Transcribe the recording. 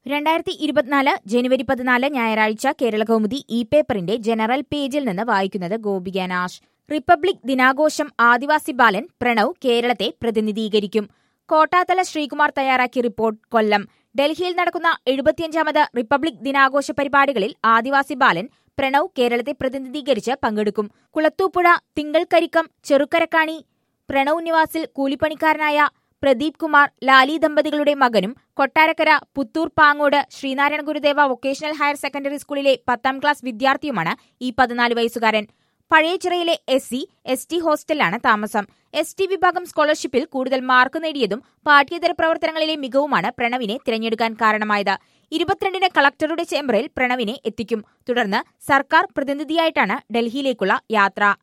രണ്ടായിരത്തി ഇരുപത്തിനാല് ജനുവരി പതിനാല് ഞായറാഴ്ച കേരള കൗമുദി ഇ പേപ്പറിന്റെ ജനറൽ പേജിൽ നിന്ന് വായിക്കുന്നത് ഗോപിക നാഷ് റിപ്പബ്ലിക് ദിനാഘോഷം ആദിവാസി ബാലൻ പ്രണവ് കേരളത്തെ പ്രതിനിധീകരിക്കും കോട്ടാത്തല ശ്രീകുമാർ തയ്യാറാക്കിയ റിപ്പോർട്ട് കൊല്ലം ഡൽഹിയിൽ നടക്കുന്ന എഴുപത്തിയഞ്ചാമത് റിപ്പബ്ലിക് ദിനാഘോഷ പരിപാടികളിൽ ആദിവാസി ബാലൻ പ്രണവ് കേരളത്തെ പ്രതിനിധീകരിച്ച് പങ്കെടുക്കും കുളത്തൂപ്പുഴ തിങ്കൾക്കരിക്കം ചെറുക്കരക്കാണി പ്രണവ് നിവാസിൽ കൂലിപ്പണിക്കാരനായ പ്രദീപ് കുമാർ ലാലി ദമ്പതികളുടെ മകനും Kottarakkara Puthur Pangode Sreenarayana Gurudeva vocational higher secondary സ്കൂളിലെ പത്താം ക്ലാസ് വിദ്യാർത്ഥിയുമാണ് ഈ പതിനാല് വയസ്സുകാരൻ പഴയച്ചിറയിലെ എസ് സി എസ് ടി ഹോസ്റ്റലിലാണ് താമസം എസ് ടി വിഭാഗം സ്കോളർഷിപ്പിൽ കൂടുതൽ മാർക്ക് നേടിയതും പാഠ്യേതര പ്രവർത്തനങ്ങളിലെ മികവുമാണ് പ്രണവിനെ തിരഞ്ഞെടുക്കാൻ കാരണമായത് ഇരുപത്തിരണ്ടിന് കളക്ടറുടെ ചേംബറിൽ പ്രണവിനെ എത്തിക്കും തുടർന്ന് സർക്കാർ പ്രതിനിധിയായിട്ടാണ് ഡൽഹിയിലേക്കുള്ള യാത്ര